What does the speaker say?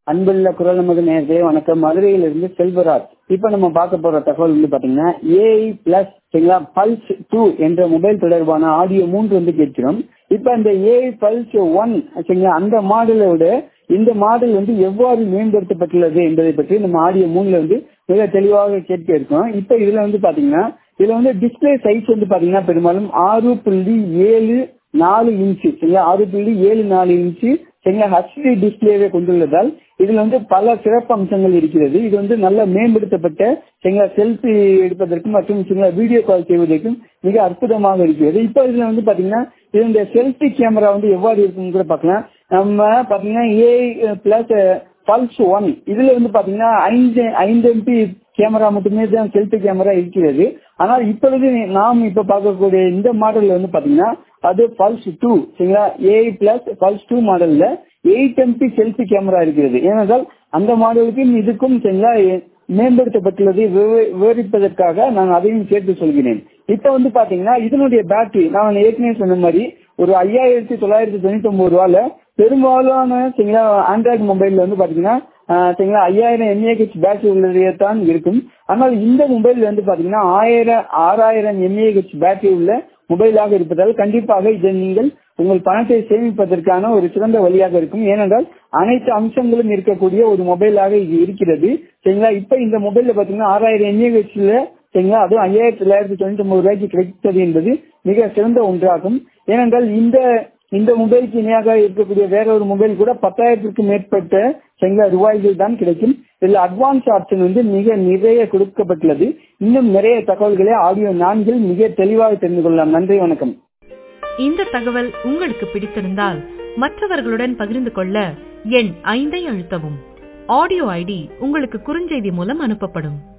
அன்புள்ள குரல் நமது நேர்களே வணக்கம் மதுரையிலிருந்து செல்வராஜ் இப்ப நம்ம பார்க்க போற தகவல் வந்து பாத்தீங்கன்னா ஏஐ பிளஸ் சரிங்களா பல்ஸ் டூ என்ற மொபைல் தொடர்பான ஆடியோ மூன்று வந்து கேட்கிறோம் இப்ப இந்த ஏஐ பல்ஸ் ஒன் சரிங்களா அந்த மாடலோட இந்த மாடல் வந்து எவ்வாறு மேம்படுத்தப்பட்டுள்ளது என்பதை பற்றி நம்ம ஆடியோ மூணுல வந்து மிக தெளிவாக கேட்க இருக்கோம் இப்ப இதுல வந்து பாத்தீங்கன்னா இதுல வந்து டிஸ்பிளே சைஸ் வந்து பாத்தீங்கன்னா பெரும்பாலும் ஆறு புள்ளி ஏழு நாலு இன்ச்சு சரிங்களா ஆறு புள்ளி ஏழு நாலு இன்ச்சு சரிங்களா ஹச்டி டிஸ்பிளேவை கொண்டுள்ளதால் இதுல வந்து பல சிறப்பு அம்சங்கள் இருக்கிறது இது வந்து நல்ல மேம்படுத்தப்பட்ட சரிங்களா செல்ஃபி எடுப்பதற்கும் மற்றும் சரிங்களா வீடியோ கால் செய்வதற்கும் மிக அற்புதமாக இருக்கிறது இப்போ இதுல வந்து பாத்தீங்கன்னா இதனுடைய செல்ஃபி கேமரா வந்து எவ்வாறு இருக்குன்னு கூட பார்க்கலாம் நம்ம பாத்தீங்கன்னா ஏ பிளஸ் பல்ஸ் ஒன் இதுல வந்து பாத்தீங்கன்னா ஐந்து ஐந்து எம்பி கேமரா மட்டுமே தான் செல்ஃபி கேமரா இருக்கிறது ஆனால் இப்பொழுது நாம் இப்ப பார்க்கக்கூடிய இந்த மாடல்ல வந்து பாத்தீங்கன்னா அது பல்ஸ் டூ சரிங்களா ஏ பிளஸ் பல்ஸ் டூ மாடல்ல எயிட் எம்பி செல்ஃபி கேமரா இருக்கிறது ஏனென்றால் அந்த மாடலுக்கும் இதுக்கும் சரிங்களா மேம்படுத்தப்பட்டுள்ளதை விவரிப்பதற்காக நான் அதையும் சேர்த்து சொல்கிறேன் இப்ப வந்து பாத்தீங்கன்னா இதனுடைய பேட்டரி நான் ஏற்கனவே சொன்ன மாதிரி ஒரு ஐயாயிரத்தி தொள்ளாயிரத்தி தொண்ணூத்தி ஒன்பது ரூபால பெரும்பாலான சரிங்களா ஆண்ட்ராய்டு மொபைல்ல வந்து பாத்தீங்கன்னா சரிங்களா ஐயாயிரம் எம்ஏஹெச் பேட்டரி உள்ளதையே தான் இருக்கும் ஆனால் இந்த மொபைல் வந்து பாத்தீங்கன்னா ஆயிரம் ஆறாயிரம் எம்ஏஹெச் பேட்டரி உள்ள மொபைலாக இருப்பதால் கண்டிப்பாக இதை நீங்கள் உங்கள் பணத்தை சேமிப்பதற்கான ஒரு சிறந்த வழியாக இருக்கும் ஏனென்றால் அனைத்து அம்சங்களும் இருக்கக்கூடிய ஒரு மொபைலாக இது இருக்கிறது சரிங்களா இப்ப இந்த மொபைல்ல பாத்தீங்கன்னா ஆறாயிரம் எம்ஏஹெச்ல சரிங்களா அதுவும் ஐயாயிரத்தி தொள்ளாயிரத்தி தொண்ணூத்தி ஒன்பது ரூபாய்க்கு கிடைத்தது என்பது மிக சிறந்த ஒன்றாகும் ஏனென்றால் இந்த இந்த மொபைலுக்கு இணையாக இருக்கக்கூடிய வேற ஒரு மொபைல் கூட பத்தாயிரத்திற்கும் மேற்பட்ட சரிங்களா ரூபாய்கள் தான் கிடைக்கும் இதுல அட்வான்ஸ் ஆப்ஷன் வந்து மிக நிறைய கொடுக்கப்பட்டுள்ளது இன்னும் நிறைய தகவல்களை ஆடியோ நான்கில் மிக தெளிவாக தெரிந்து கொள்ளலாம் நன்றி வணக்கம் இந்த தகவல் உங்களுக்கு பிடித்திருந்தால் மற்றவர்களுடன் பகிர்ந்து கொள்ள எண் ஐந்தை அழுத்தவும் ஆடியோ ஐடி உங்களுக்கு குறுஞ்செய்தி மூலம் அனுப்பப்படும்